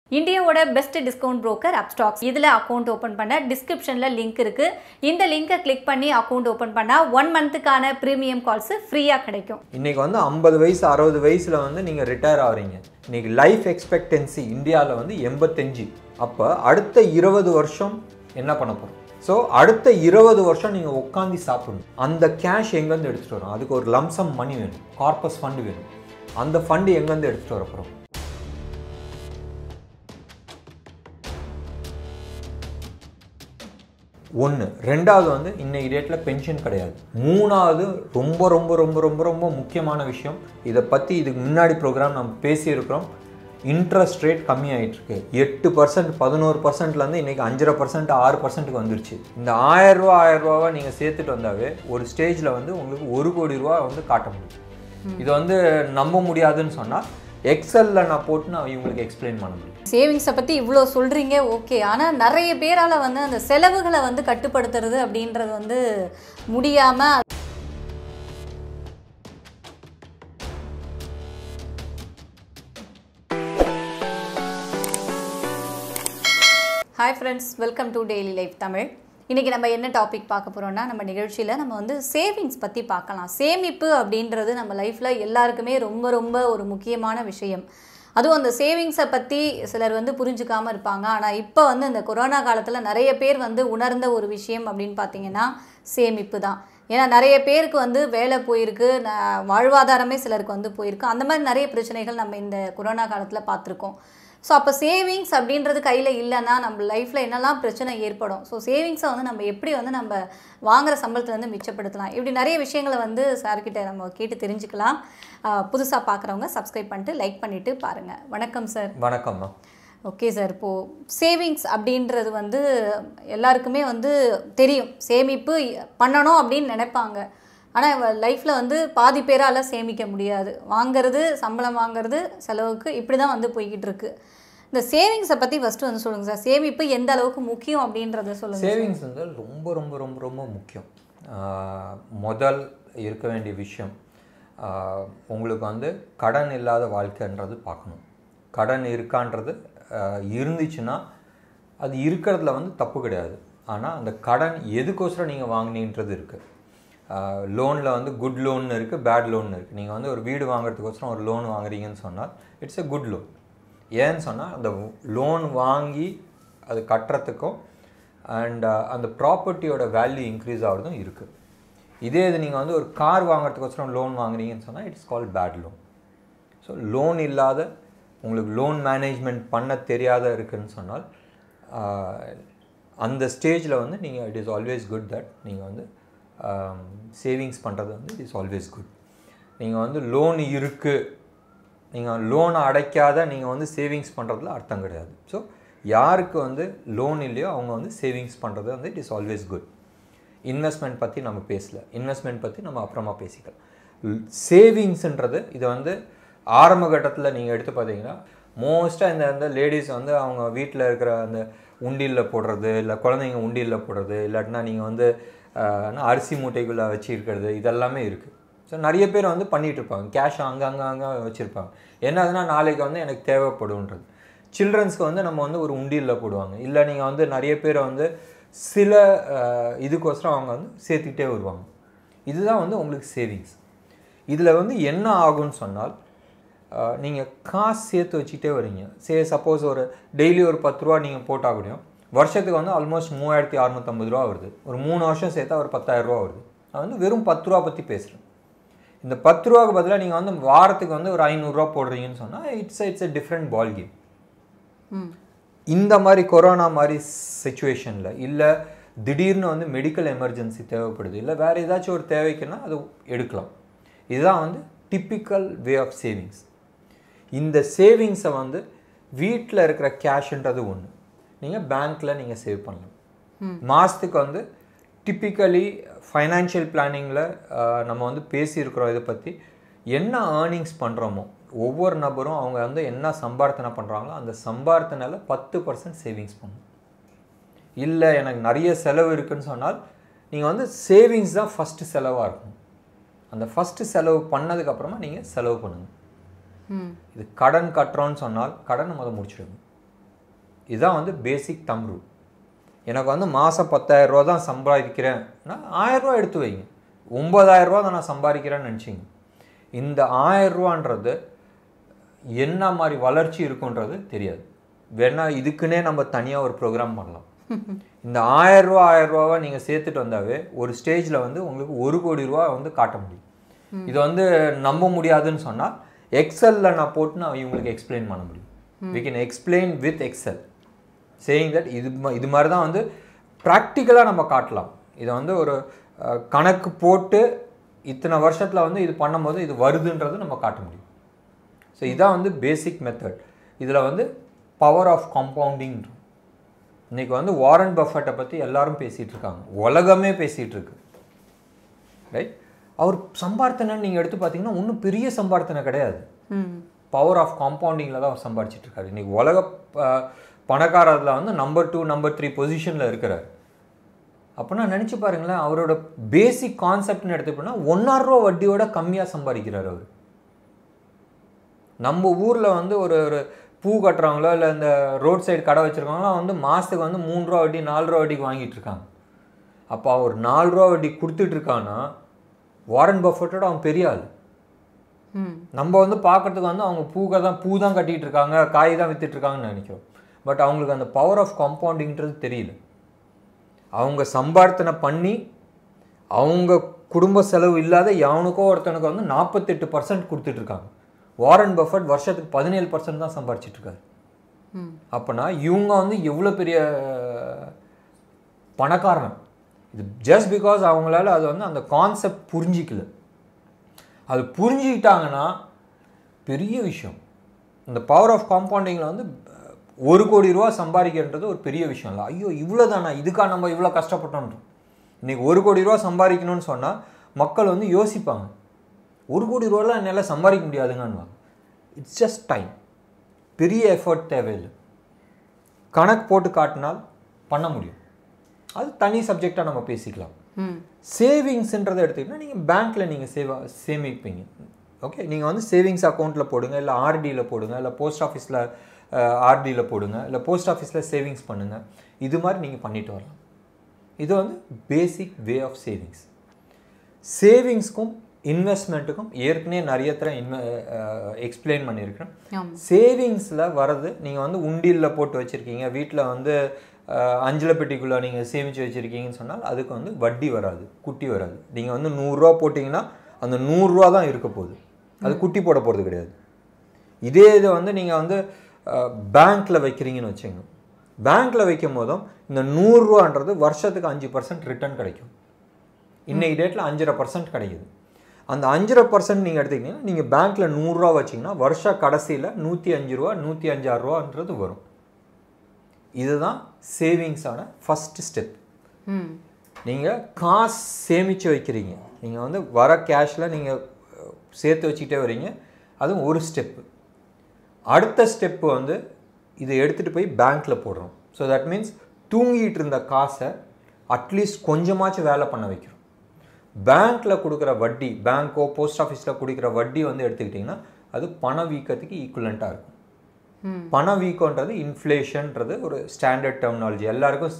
இந்தியாவோட best discount broker Upstox இதில் account open பண்ண டிஸ்கிரிப்ஷனில் லிங்க் இருக்குது இந்த லிங்கை கிளிக் பண்ணி அக்கௌண்ட் ஓப்பன் பண்ணால் ஒன் மந்த்துக்கான ப்ரீமியம் கால்ஸ் ஃப்ரீயாக கிடைக்கும் இன்னைக்கு வந்து ஐம்பது வயசு அறுபது வயசில் வந்து நீங்கள் ரிட்டையர் ஆகிறீங்க இன்னைக்கு லைஃப் எக்ஸ்பெக்டன்சி இந்தியாவில் வந்து எண்பத்தஞ்சு அப்போ அடுத்த இருபது வருஷம் என்ன பண்ண போகிறோம் ஸோ அடுத்த இருபது வருஷம் நீங்கள் உட்காந்து சாப்பிடணும் அந்த கேஷ் எங்கேருந்து எடுத்துகிட்டு வரும் அதுக்கு ஒரு லம்சம் மணி வேணும் கார்பஸ் ஃபண்டு வேணும் அந்த ஃபண்டு எங்கேருந்து எடுத்துகிட்டு வர போகிறோம் ஒன்று ரெண்டாவது வந்து இன்னைக்கு டேட்டில் பென்ஷன் கிடையாது மூணாவது ரொம்ப ரொம்ப ரொம்ப ரொம்ப ரொம்ப முக்கியமான விஷயம் இதை பற்றி இதுக்கு முன்னாடி ப்ரோக்ராம் நம்ம பேசியிருக்கிறோம் இன்ட்ரெஸ்ட் ரேட் கம்மி ஆயிட்டு இருக்கு எட்டு பர்சன்ட் பதினோரு பர்சன்ட்லேருந்து இன்னைக்கு அஞ்சரை பர்சன்ட் ஆறு பர்சன்ட்டுக்கு வந்துருச்சு இந்த ஆயிரம் ரூபா ஆயிரம் ரூபாவை நீங்கள் சேர்த்துட்டு வந்தாவே ஒரு ஸ்டேஜில் வந்து உங்களுக்கு ஒரு கோடி ரூபா வந்து காட்ட முடியும் இது வந்து நம்ப முடியாதுன்னு சொன்னால் எக்ஸலில் நான் போட்டு நான் இவங்களுக்கு எக்ஸ்பிளைன் பண்ண முடியும் சேவிங்ஸை பற்றி இவ்வளோ சொல்கிறீங்க ஓகே ஆனால் நிறைய பேரால் வந்து அந்த செலவுகளை வந்து கட்டுப்படுத்துறது அப்படின்றது வந்து முடியாமல் hi friends welcome to Daily Life Tamil இன்றைக்கி நம்ம என்ன டாபிக் பார்க்க போகிறோம்னா நம்ம நிகழ்ச்சியில் நம்ம வந்து சேவிங்ஸ் பற்றி பார்க்கலாம் சேமிப்பு அப்படின்றது நம்ம லைஃப்பில் எல்லாருக்குமே ரொம்ப ரொம்ப ஒரு முக்கியமான விஷயம் அதுவும் அந்த சேவிங்ஸை பற்றி சிலர் வந்து புரிஞ்சுக்காமல் இருப்பாங்க ஆனால் இப்போ வந்து இந்த கொரோனா காலத்தில் நிறைய பேர் வந்து உணர்ந்த ஒரு விஷயம் அப்படின்னு பார்த்தீங்கன்னா சேமிப்பு தான் ஏன்னா நிறைய பேருக்கு வந்து வேலை போயிருக்கு ந- வாழ்வாதாரமே சிலருக்கு வந்து போயிருக்கு அந்த மாதிரி நிறைய பிரச்சனைகள் நம்ம இந்த கொரோனா காலத்தில் பார்த்துருக்கோம் ஸோ அப்போ சேவிங்ஸ் அப்படின்றது கையில் இல்லைன்னா நம்ம லைஃப்பில் என்னெல்லாம் பிரச்சனை ஏற்படும் ஸோ சேவிங்ஸை வந்து நம்ம எப்படி வந்து நம்ம வாங்குற சம்பளத்துலேருந்து மிச்சப்படுத்தலாம் இப்படி நிறைய விஷயங்களை வந்து சார்கிட்ட நம்ம கேட்டு தெரிஞ்சுக்கலாம் புதுசாக பார்க்குறவங்க சப்ஸ்கிரைப் பண்ணிட்டு லைக் பண்ணிவிட்டு பாருங்கள் வணக்கம் சார் வணக்கம்மா ஓகே சார் இப்போது சேவிங்ஸ் அப்படின்றது வந்து எல்லாருக்குமே வந்து தெரியும் சேமிப்பு பண்ணணும் அப்படின்னு நினைப்பாங்க ஆனால் லைஃப்பில் வந்து பாதி பேரால் சேமிக்க முடியாது வாங்குறது சம்பளம் வாங்குறது செலவுக்கு இப்படி தான் வந்து போய்கிட்டு இருக்கு இந்த சேவிங்ஸை பற்றி ஃபஸ்ட்டு வந்து சொல்லுங்கள் சார் சேமிப்பு எந்த அளவுக்கு முக்கியம் அப்படின்றத சொல்லுங்கள் சேவிங்ஸ் வந்து ரொம்ப ரொம்ப ரொம்ப ரொம்ப முக்கியம் ஆஹ் முதல் இருக்க வேண்டிய விஷயம் ஆஹ் உங்களுக்கு வந்து கடன் இல்லாத வாழ்க்கைன்றது பார்க்கணும் கடன் இருக்கான்றது ஆஹ் இருந்துச்சுன்னா அது இருக்கிறதுல வந்து தப்பு கிடையாது ஆனால் அந்த கடன் எதுக்கோசரம் நீங்கள் வாங்கினீன்றது இருக்குது லோனில் வந்து குட் லோன் இருக்குது பேட் லோன் இருக்குது நீங்கள் வந்து ஒரு வீடு வாங்குறதுக்கோசரம் ஒரு லோன் வாங்குறீங்கன்னு சொன்னால் இட்ஸ் எ குட் லோன் ஏன்னு சொன்னால் அந்த லோன் வாங்கி அது கட்டுறதுக்கும் அண்ட் அந்த ப்ராப்பர்ட்டியோட வேல்யூ இன்க்ரீஸ் ஆகிறதும் இருக்குது இதே இது நீங்கள் வந்து ஒரு கார் வாங்குறதுக்கோசரம் லோன் வாங்குறீங்கன்னு சொன்னால் it's call bad loan so loan இல்லாத உங்களுக்கு லோன் மேனேஜ்மெண்ட் பண்ண தெரியாத இருக்குன்னு சொன்னால் ஆஹ், அந்த ஸ்டேஜில் வந்து நீங்கள் it is always good that நீங்கள் வந்து சேவிங்ஸ் பண்ணுறது வந்து இட் இஸ் ஆல்வேஸ் குட் நீங்கள் வந்து லோன் இருக்குது நீங்கள் லோனை அடைக்காத நீங்கள் வந்து சேவிங்ஸ் பண்ணுறதுல அர்த்தம் கிடையாது ஸோ யாருக்கு வந்து லோன் இல்லையோ அவங்க வந்து சேவிங்ஸ் பண்ணுறது வந்து it is always good investment பற்றி நம்ம பேசல இன்வெஸ்ட்மெண்ட் பற்றி நம்ம அப்புறமா பேசிக்கலாம் சேவிங்ஸ்ன்றது இது வந்து ஆரம்ப கட்டத்தில் நீங்கள் எடுத்து பார்த்தீங்கன்னா மோஸ்ட்டாக இந்த இந்த லேடிஸ் வந்து அவங்க வீட்டில் இருக்கிற அந்த உண்டியலில் போடுறது இல்லை குழந்தைங்க உண்டியலில் போடுறது இல்லாட்டினா நீங்கள் வந்து ஆஹ், என்ன அரிசி மூட்டைக்குள்ளே வச்சு இருக்கிறது இதெல்லாமே இருக்குது ஸோ நிறைய பேர் வந்து பண்ணிட்டு இருப்பாங்க கேஷ் அங்கே அங்கே அங்கே வச்சுருப்பாங்க என்னதுன்னா நாளைக்கு வந்து எனக்கு தேவைப்படுன்றது சில்ட்ரன்ஸ்க்கு வந்து நம்ம வந்து ஒரு உண்டியலில் போடுவாங்க இல்லை நீங்கள் வந்து நிறைய பேரை வந்து சில அஹ், இதுக்கோசரம் அவங்க வந்து சேர்த்துக்கிட்டே வருவாங்க இதுதான் வந்து உங்களுக்கு சேவிங்ஸ் இதில் வந்து என்ன ஆகும்னு சொன்னால் நீங்கள் காசு சேர்த்து வச்சுக்கிட்டே வரீங்க சே சப்போஸ் ஒரு டெய்லி ஒரு பத்து ரூபா நீங்கள் போட்டால் கூடயும் வருஷத்துக்கு வந்து ஆல்மோஸ்ட் மூவாயிரத்தி அறநூற்றம்பது ரூபா வருது ஒரு மூணு வருஷம் சேர்த்தா ஒரு பத்தாயிரம் ரூபா வருது நான் வந்து வெறும் பத்து ரூபா பற்றி பேசுகிறேன் இந்த பத்து ரூபாக்கு பதிலாக நீங்கள் வந்து வாரத்துக்கு வந்து ஒரு ஐநூறுரூவா போடுறீங்கன்னு சொன்னால் it's it's a different ball game hmm இந்த மாதிரி கொரோனா மாதிரி சுச்சுவேஷனில் இல்லை திடீர்னு வந்து மெடிக்கல் எமர்ஜென்சி தேவைப்படுது இல்லை வேறு ஏதாச்சும் ஒரு தேவைக்குன்னா அது எடுக்கலாம் இதுதான் வந்து டிப்பிக்கல் வே ஆஃப் சேவிங்ஸ் இந்த சேவிங்ஸை வந்து வீட்டில் இருக்கிற கேஷ்ன்றது ஒன்று நீங்கள் பேங்க்கில் நீங்கள் சேவ் பண்ணலாம் மாதத்துக்கு வந்து டிப்பிக்கலி ஃபைனான்ஷியல் பிளானிங்கில் நம்ம வந்து பேசியிருக்கிறோம் இதை பற்றி என்ன ஏர்னிங்ஸ் பண்ணுறோமோ ஒவ்வொரு நபரும் அவங்க வந்து என்ன சம்பார்த்தனை பண்ணுறாங்களோ அந்த சம்பார்த்தனையில் பத்து பர்சன்ட் சேவிங்ஸ் பண்ணணும் இல்லை எனக்கு நிறைய செலவு இருக்குன்னு சொன்னால் நீங்கள் வந்து சேவிங்ஸ் தான் ஃபஸ்ட்டு செலவாக இருக்கும் அந்த ஃபஸ்ட்டு செலவு பண்ணதுக்கப்புறமா நீங்கள் செலவு பண்ணுங்கள் ம் இது கடன் கட்டுறோன்னு சொன்னால் கடனை முதல் முடிச்சிடுங்க இதுதான் வந்து பேசிக் தம் ரூல் எனக்கு வந்து மாதம் பத்தாயிரரூவா தான் சம்பாதிக்கிறேன்னா ஆயிரரூவா எடுத்து வைங்க ஒம்பதாயிரரூவா தான் நான் சம்பாதிக்கிறேன்னு நினச்சிங்க இந்த ஆயிரரூவான்றது என்ன மாதிரி வளர்ச்சி இருக்குன்றது தெரியாது வேணா இதுக்குன்னே நம்ம தனியாக ஒரு ப்ரோக்ராம் பண்ணலாம் இந்த ஆயிரரூவா ஆயிரரூவாவை நீங்கள் சேர்த்துட்டு வந்தாவே ஒரு ஸ்டேஜில் வந்து உங்களுக்கு ஒரு கோடி ரூபா வந்து காட்ட முடியும் இது வந்து நம்ப முடியாதுன்னு சொன்னால் எக்ஸலில் நான் போட்டு நான் இவங்களுக்கு எக்ஸ்பிளைன் பண்ண முடியும் we can explain with excel saying that இது ம- இது மாதிரி தான் வந்து ப்ராக்டிக்கலாக நம்ம காட்டலாம் இதை வந்து ஒரு அஹ், கணக்கு போட்டு இத்தனை வருஷத்தில் வந்து இது பண்ணும்போது இது வருதுன்றது நம்ம காட்ட முடியும் ஸோ இதான் வந்து பேசிக் மெத்தட் இதில் வந்து பவர் ஆஃப் காம்பவுண்டிங் இன்னைக்கு வந்து வாரன் பஃபட்டை பற்றி எல்லாரும் பேசிகிட்டு இருக்காங்க உலகமே பேசிகிட்டு இருக்கு ரைட் அவர் சம்பார்த்தனைன்னு நீங்கள் எடுத்து பார்த்தீங்கன்னா ஒன்றும் பெரிய சம்பார்த்தனை கிடையாது ம் பவர் ஆஃப் காம்பவுண்டிங்கில் தான் அவர் சம்பாதிச்சிட்டு இருக்காரு இன்னைக்கு உலக ப- பணக்காரர்ல வந்து நம்பர் டூ நம்பர் த்ரீ பொசிஷனில் இருக்கிறார் அப்போனா நினச்சி பாருங்களேன் அவரோட பேசிக் கான்செப்ட்னு எடுத்துக்கிட்டோம்னா ஒன்னாயிரம் ரூபா வட்டியோட கம்மியாக சம்பாதிக்கிறார் அவர் நம்ம ஊரில் வந்து ஒரு ஒரு பூ கட்டுறவங்களோ இல்லை இந்த ரோட் சைடு கடை வச்சுருக்கவங்களோ வந்து மாதத்துக்கு வந்து மூணு ரூபா வட்டி நாலு ரூபா வட்டிக்கு வாங்கிட்டு இருக்காங்க அப்போ அவர் நாலு ரூபா வட்டி கொடுத்துட்டு இருக்கான்னா வாரன் பஃபட்டோட அவன் பெரிய ஆள் ம் நம்ம வந்து பார்க்கறதுக்கு வந்து அவங்க பூக்க தான் பூ தான் கட்டிட்டு இருக்காங்க காய் தான் வித்துட்டு இருக்காங்கன்னு நினைக்கிறோம் பட் அவங்களுக்கு அந்த பவர் ஆஃப் காம்பவுண்டிங்கிறது தெரியல அவங்க சம்பார்த்தனை பண்ணி அவங்க குடும்ப செலவு இல்லாத எவனுக்கோ ஒருத்தனுக்கு வந்து நாற்பத்தெட்டு பர்சன்ட் கொடுத்துட்டு இருக்காங்க வாரன் பஃபட் வருஷத்துக்கு பதினேழு பர்சன்ட் தான் சம்பாரிச்சிட்டு இருக்காரு ம் அப்போனா இவங்க வந்து எவ்வளோ பெரிய பணக்காரன் இது ஜஸ்ட் பிகாஸ் அவங்களால அது வந்து அந்த கான்செப்ட் புரிஞ்சிக்கல அது புரிஞ்சுக்கிட்டாங்கன்னா பெரிய விஷயம் இந்த பவர் ஆஃப் காம்பவுண்டிங்கில் வந்து அஹ், ஒரு கோடி ரூபா சம்பாதிக்கிறன்றது ஒரு பெரிய விஷயம் இல்லை ஐயோ இவ்வளோ தானா இதுக்கா நம்ம இவ்வளோ கஷ்டப்பட்டோன்றோம் இன்னைக்கு ஒரு கோடி ரூபா சம்பாதிக்கணும்னு சொன்னால் மக்கள் வந்து யோசிப்பாங்க ஒரு கோடி ரூபாலாம் என்னால் சம்பாதிக்க முடியாதுங்கன்னு இட்ஸ் ஜஸ்ட் டைம் பெரிய எஃபர்ட் தேவையில்லை கணக்கு போட்டு காட்டினால் பண்ண முடியும் அது தனி சப்ஜெக்டாக நம்ம பேசிக்கலாம் ம் சேவிங்ஸ்ன்றதை எடுத்துக்கிட்டா நீங்கள் பேங்க்கில் நீங்கள் சேவா சேமிப்பீங்க ஓகே நீங்கள் வந்து சேவிங்ஸ் அக்கௌண்ட்டில் போடுங்க இல்லை ஆர்டியில் போடுங்க இல்லை போஸ்ட் ஆஃபீஸில் ஆர்டியில் போடுங்க இல்லை போஸ்ட் ஆஃபீஸில் சேவிங்ஸ் பண்ணுங்கள் இது மாதிரி நீங்கள் பண்ணிட்டு வரலாம் இது வந்து பேசிக் வே ஆஃப் சேவிங்ஸ் சேவிங்ஸ்க்கும் இன்வெஸ்ட்மெண்ட்டுக்கும் ஏற்கனவே நிறைய தர இன்வெ எக்ஸ்பிளைன் பண்ணியிருக்கிறேன் ஆமாம் சேவிங்ஸில் வரது நீங்கள் வந்து உண்டியலில் போட்டு வச்சுருக்கீங்க வீட்டில் வந்து அஹ், அஞ்சலை பெட்டிக்குள்ளே நீங்கள் சேமித்து வச்சுருக்கீங்கன்னு சொன்னால் அதுக்கு வந்து வட்டி வராது குட்டி வராது நீங்கள் வந்து நூறுரூவா போட்டிங்கன்னா அந்த நூறுரூவா தான் இருக்க போகுது அது குட்டி போட போகிறது கிடையாது இதே இதை வந்து நீங்கள் வந்து பேங்க்கில் வைக்கிறீங்கன்னு வச்சுங்க பேங்க்கில் வைக்கும் போதும் இந்த நூறுரூவான்றது வருஷத்துக்கு அஞ்சு பர்சன்ட் ரிட்டர்ன் கிடைக்கும் இன்னைக்கு டேட்டில் அஞ்சரை பர்சன்ட் கிடைக்குது அந்த அஞ்சரை பர்சன்ட் நீங்கள் எடுத்துக்கிட்டீங்கன்னா நீங்கள் பேங்க்கில் நூறுரூவா வச்சிங்கன்னா வருஷ கடைசியில் நூற்றி அஞ்சு ரூபா நூற்றி அஞ்சாறு ரூபான்றது வரும் இதுதான் சேவிங்ஸான ஃபஸ்ட்டு ஸ்டெப் ம் நீங்கள் காசு சேமித்து வைக்கிறீங்க நீங்கள் வந்து வர கேஷில் நீங்கள் சேர்த்து வச்சுக்கிட்டே வரீங்க அதுவும் ஒரு ஸ்டெப்பு அடுத்த ஸ்டெப்பு வந்து இதை எடுத்துகிட்டு போய் பேங்க்கில் போடுறோம் ஸோ தட் மீன்ஸ் தூங்கிட்டு இருந்த காசை அட்லீஸ்ட் கொஞ்சமாச்சும் வேலை பண்ண வைக்கிறோம் பேங்க்கில் கொடுக்குற வட்டி பேங்க்கோ போஸ்ட் ஆஃபீஸில் கொடுக்குற வட்டி வந்து எடுத்துக்கிட்டிங்கன்னா அது பண வீக்கத்துக்கு ஈக்குவலண்ட்டாக இருக்கும் ம் பண வீக்கம்ன்றது இன்ஃப்ளேஷன்ன்றது ஒரு ஸ்டாண்டர்ட் டெர்மினாலஜி எல்லாருக்கும்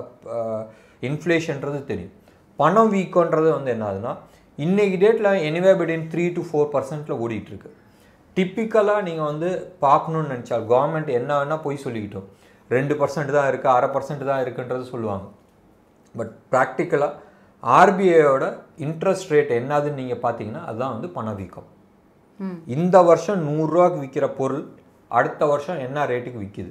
இன்ஃப்ளேஷன்ன்றது தெரியும் பணம் வீக்கம்ன்றது வந்து என்ன ஆகுதுன்னா இன்னைக்கு டேட்டில் anyway between three to four பர்சன்ட்டில் ஓடிட்டுருக்கு டிப்பிக்கலாக நீங்கள் வந்து பார்க்கணுன்னு நினச்சா கவர்மெண்ட் என்ன வேணால் போய் சொல்லிக்கிட்டோம் ரெண்டு பர்சன்ட் தான் இருக்குது அரை பர்சன்ட் தான் இருக்குன்றது சொல்லுவாங்க பட் ப்ராக்டிக்கலாக ஆர்பிஐயோட இன்ட்ரெஸ்ட் ரேட் என்னதுன்னு நீங்கள் பார்த்தீங்கன்னா அதுதான் வந்து பணவீக்கம் ம் இந்த வருஷம் நூறுரூவாக்கு விற்கிற பொருள் அடுத்த வருஷம் என்ன ரேட்டுக்கு விற்கிது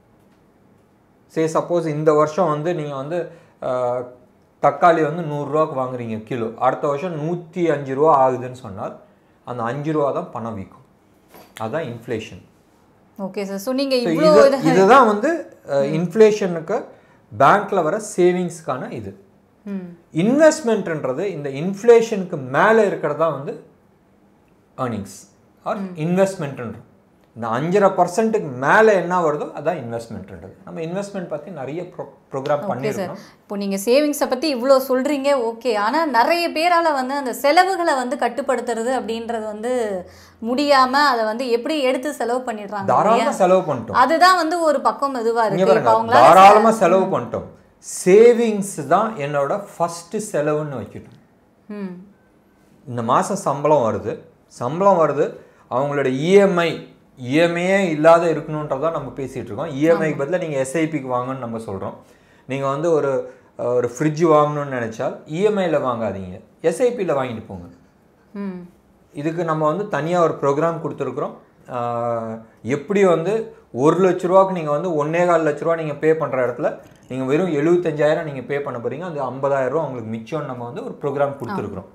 சே சப்போஸ் இந்த வருஷம் வந்து நீங்கள் வந்து ஆஹ், தக்காளி வந்து நூறுரூவாக்கு வாங்குறீங்க கிலோ அடுத்த வருஷம் நூற்றி அஞ்சு ரூபா ஆகுதுன்னு சொன்னால் அந்த அஞ்சு ரூபா தான் பணம் விற்கும் அதுதான் இன்ஃப்ளேஷன் ஓகே சார் ஸோ நீங்கள் ஸோ இவ்வளோ இது இதுதான் வந்து இன்ஃப்ளேஷனுக்கு பேங்க்கில் வர சேவிங்ஸ்க்கான இது ம் இன்வெஸ்ட்மெண்ட்ன்றது இந்த இன்ஃப்ளேஷனுக்கு மேலே இருக்கிறது தான் வந்து ஏர்னிங்ஸ் ஆர் இன்வெஸ்ட்மெண்ட்ன்றோம் இந்த அஞ்சரை பர்சன்ட்டுக்கு மேலே என்ன வருதோ அதான் இன்வெஸ்ட்மெண்ட்ன்றது நம்ம இன்வெஸ்ட்மெண்ட் பற்றி நிறைய ப்ரோ ப்ரோக்ராம் பண்ணியிருக்கோம் இப்போ நீங்கள் சேவிங்ஸை பற்றி இவ்வளோ சொல்கிறீங்க ஓகே ஆனால் நிறைய பேரால் வந்து அந்த செலவுகளை வந்து கட்டுப்படுத்துறது அப்படின்றது வந்து முடியாமல் அதை வந்து எப்படி எடுத்து செலவு பண்ணிடுறாங்க இல்லையா? தாராளமாக செலவு பண்ணிட்டோம் அதுதான் வந்து ஒரு பக்கம் இதுவாக இங்க இருக்கு இப்போ பாருங்க அவங்களால தாராளமாக செலவு பண்ணிட்டோம் சேவிங்ஸ் தான் என்னோட ஃபஸ்ட்டு செலவுன்னு வைக்கட்டும் ம் இந்த மாதம் சம்பளம் வருது சம்பளம் வருது அவங்களோட இஎம்ஐ இஎம்ஐயே இல்லாத இருக்கணுன்றதான் நம்ம பேசிகிட்டு இருக்கோம் இஎம்ஐக்கு பதிலாக நீங்கள் எஸ்ஐபிக்கு வாங்கன்னு நம்ம சொல்கிறோம் நீங்கள் வந்து ஒரு அஹ், ஒரு ஃப்ரிட்ஜ் வாங்கணும்னு நினச்சால் இஎம்ஐயில் வாங்காதீங்க எஸ்ஐபியில் வாங்கிட்டு போங்க ம் இதுக்கு நம்ம வந்து தனியாக ஒரு ப்ரோக்ராம் கொடுத்துருக்குறோம் ஆஹ் எப்படி வந்து ஒரு லட்ச ரூபாக்கு நீங்கள் வந்து ஒன்னே கால் லட்ச ரூபா நீங்கள் பே பண்ணுற இடத்துல நீங்கள் வெறும் எழுபத்தஞ்சாயிரம் நீங்கள் பே பண்ண போகிறீங்க அது ஐம்பதாயிரம் ரூபா உங்களுக்கு மிச்சம் நம்ம வந்து ஒரு ப்ரோக்ராம் கொடுத்துருக்குறோம்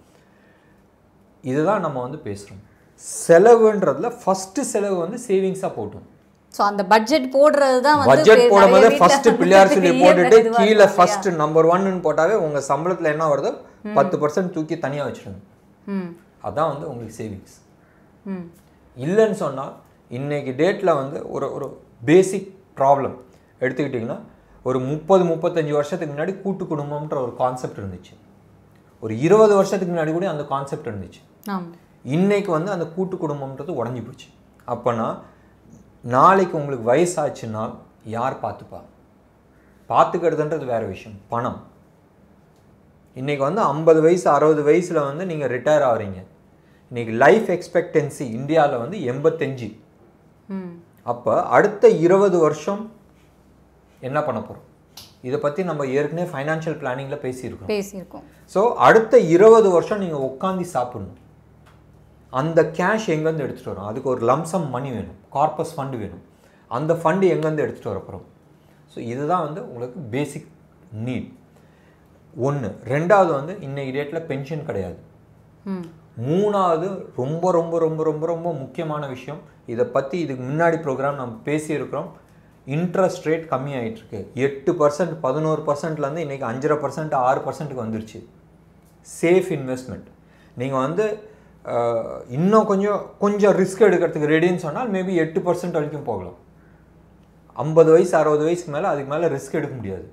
இதுதான் நம்ம வந்து பேசுகிறோம் செலவுன்றதுல ஃபஸ்ட்டு செலவு வந்து சேவிங்ஸாக போட்டோம் ஸோ அந்த பட்ஜெட் போடுறது தான் வந்து பட்ஜெட் பெ- போடும்போது நிறைய வீட்ல ஃபர்ஸ்ட் வந்து பிள்ளையார் சொல்லி பெரிய போட்டுட்டு இதுவா கீழே இருக்கும் ஃபர்ஸ்ட் நம்பர் ஒன்னு போட்டாவே உங்க சம்பளத்துல என்ன வருதோ பத்து பர்சன்ட் தூக்கி தனியா வச்சிருங்க ம் அதான் வந்து உங்களுக்கு சேவிங்ஸ் ம் இல்லைன்னு சொன்னால் இன்னைக்கு டேட்டில் வந்து ஒரு ஒரு பேசிக் ப்ராப்ளம் எடுத்துக்கிட்டிங்கன்னா ஒரு முப்பது முப்பத்தஞ்சு வருஷத்துக்கு முன்னாடி கூட்டு குடும்பம்ன்ற ஒரு கான்செப்ட் இருந்துச்சு ஒரு இருபது வருஷத்துக்கு முன்னாடி கூட அந்த கான்செப்ட் இருந்துச்சு ஆமாம் இன்னைக்கு வந்து அந்த கூட்டு குடும்பம்ன்றது உடஞ்சி போச்சு அப்போனா நாளைக்கு உங்களுக்கு வயசாச்சுன்னா யார் பார்த்துப்பா பார்த்துக்கிறதுன்றது வேற விஷயம் பணம் இன்னைக்கு வந்து ஐம்பது வயசு அறுபது வயசில் வந்து நீங்கள் ரிட்டையர் ஆகிறீங்க இன்னைக்கு லைஃப் எக்ஸ்பெக்டன்சி இந்தியாவில் வந்து எண்பத்தஞ்சு ம் அப்போ அடுத்த இருபது வருஷம் என்ன பண்ண போகிறோம் இதை பற்றி நம்ம ஏற்கனவே ஃபைனான்ஷியல் பிளானிங்கில் பேசியிருக்கோம் பேசியிருக்கோம் ஸோ அடுத்த இருபது வருஷம் நீங்கள் உட்காந்து சாப்பிடணும் அந்த கேஷ் எங்கேருந்து எடுத்துகிட்டு வரும் அதுக்கு ஒரு லம்சம் மணி வேணும் கார்பஸ் ஃபண்டு வேணும் அந்த ஃபண்டு எங்கேருந்து எடுத்துகிட்டு வரப்போகிறோம் ஸோ இதுதான் வந்து உங்களுக்கு பேசிக் நீட் ஒன்று ரெண்டாவது வந்து இன்னைக்கு டேட்டில் பென்ஷன் கிடையாது ம் மூணாவது ரொம்ப ரொம்ப ரொம்ப ரொம்ப ரொம்ப முக்கியமான விஷயம் இதை பற்றி இதுக்கு முன்னாடி ப்ரோக்ராம் நம்ம பேசியிருக்கிறோம் இன்ட்ரெஸ்ட் ரேட் கம்மி ஆயிட்டு இருக்கு எட்டு பர்சன்ட் பதினோரு பர்சன்ட்லேருந்து இன்றைக்கி அஞ்சரை பர்சன்ட் ஆறு பர்சன்ட்டுக்கு வந்துருச்சு சேஃப் இன்வெஸ்ட்மெண்ட் நீங்கள் வந்து அஹ், இன்னும் கொஞ்சம் கொஞ்சம் ரிஸ்க் எடுக்கிறதுக்கு ரெடின்னு சொன்னால் மேபி எட்டு பர்சன்ட் வரைக்கும் போகலாம் ஐம்பது வயசு அறுபது வயசுக்கு மேலே அதுக்கு மேலே ரிஸ்க் எடுக்க முடியாது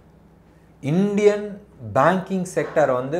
இந்தியன் பேங்கிங் செக்டர் வந்து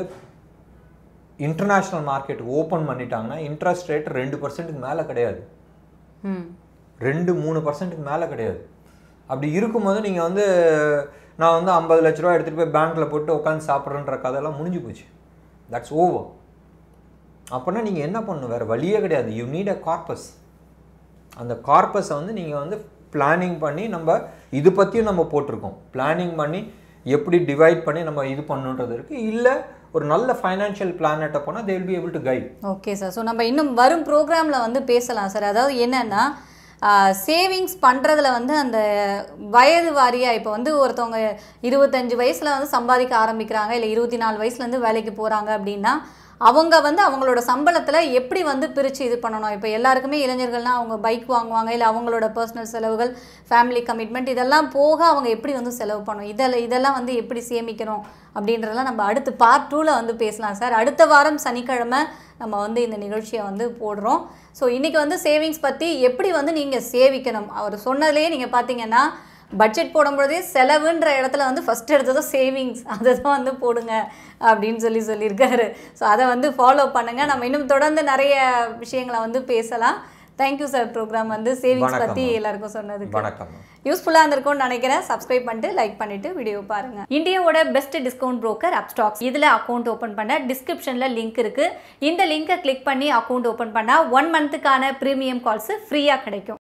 இன்டர்நேஷ்னல் மார்க்கெட் ஓப்பன் பண்ணிட்டாங்கன்னா இன்ட்ரெஸ்ட் ரேட் ரெண்டு பர்சன்ட்டுக்கு மேலே கிடையாது ம் ரெண்டு மூணு பர்சன்ட்டுக்கு மேலே கிடையாது அப்படி இருக்கும்போது நீங்கள் வந்து நான் வந்து ஐம்பது லட்ச ரூபா எடுத்துகிட்டு போய் பேங்க்கில் போட்டு உட்காந்து சாப்பிட்றேன்ற கதையெல்லாம் முடிஞ்சு போச்சு தட்ஸ் ஓவர் அப்போனா நீங்கள் என்ன பண்ணணும் வேறு வழியே கிடையாது யூ நீட் அ கார்பஸ் அந்த கார்பஸை வந்து நீங்கள் வந்து பிளானிங் பண்ணி நம்ம இது பற்றியும் நம்ம போட்டிருக்கோம் பிளானிங் பண்ணி எப்படி டிவைட் பண்ணி நம்ம இது பண்ணுன்றது இருக்குது இல்லை ஒரு நல்ல ஃபைனான்ஷியல் பிளானட்டை போனால் they will be able to guide okay sir so நம்ம இன்னும் வரும் ப்ரோக்ராமில் வந்து பேசலாம் சார் அதாவது என்னென்னா சேவிங்ஸ் பண்ணுறதுல வந்து அந்த வயது வாரியாக இப்போ வந்து ஒருத்தவங்க இருபத்தஞ்சு வயசில் வந்து சம்பாதிக்க ஆரம்பிக்கிறாங்க இல்லை இருபத்தி நாலு வயசுலேருந்து வேலைக்கு போகிறாங்க அப்படின்னா அவங்க வந்து அவங்களோட சம்பளத்தில் எப்படி வந்து பிரித்து இது பண்ணணும் இப்போ எல்லாருக்குமே இளைஞர்கள்னால் அவங்க பைக் வாங்குவாங்க இல்லை அவங்களோட பர்சனல் செலவுகள் ஃபேமிலி கமிட்மெண்ட் இதெல்லாம் போக அவங்க எப்படி வந்து செலவு பண்ணணும் இதெல்லாம் இதெல்லாம் வந்து எப்படி சேமிக்கணும் அப்படின்றதெல்லாம் நம்ம அடுத்து பார்ட் டூவில் வந்து பேசலாம் சார் அடுத்த வாரம் சனிக்கிழமை நம்ம வந்து இந்த நிகழ்ச்சியை வந்து போடுறோம் ஸோ இன்றைக்கி வந்து சேவிங்ஸ் பற்றி எப்படி வந்து நீங்கள் சேவிக்கணும் அவர் சொன்னதுலேயே நீங்கள் பார்த்தீங்கன்னா பட்ஜெட் போடும்போதே செலவுன்ற இடத்துல வந்து ஃபஸ்ட் எடுத்தது சேவிங்ஸ் அதை தான் வந்து போடுங்க அப்படின்னு சொல்லி சொல்லியிருக்காரு ஸோ அதை வந்து ஃபாலோ பண்ணுங்கள் நம்ம இன்னும் தொடர்ந்து நிறைய விஷயங்களை வந்து பேசலாம் தேங்க்யூ சார் ப்ரோக்ராம் வந்து சேவிங்ஸ் வணக்கம் பற்றி ma'am. எல்லாருக்கும் சொன்னதுக்கு வணக்கம் யூஸ்ஃபுல்லாக இருந்திருக்கும்னு நினைக்கிறேன் சப்ஸ்கிரைப் பண்ணிட்டு லைக் பண்ணிட்டு வீடியோ பாருங்க இந்தியாவோட பெஸ்ட் டிஸ்கவுண்ட் broker அப்ஸ்டாக்ஸ் இதில் அக்கௌண்ட் ஓப்பன் பண்ண டிஸ்கிரிப்ஷனில் லிங்க் இருக்கு இந்த லிங்கை கிளிக் பண்ணி அக்கௌண்ட் ஓப்பன் பண்ணால் ஒன் மந்த்துக்கான ப்ரீமியம் கால்ஸ் ஃப்ரீயாக கிடைக்கும்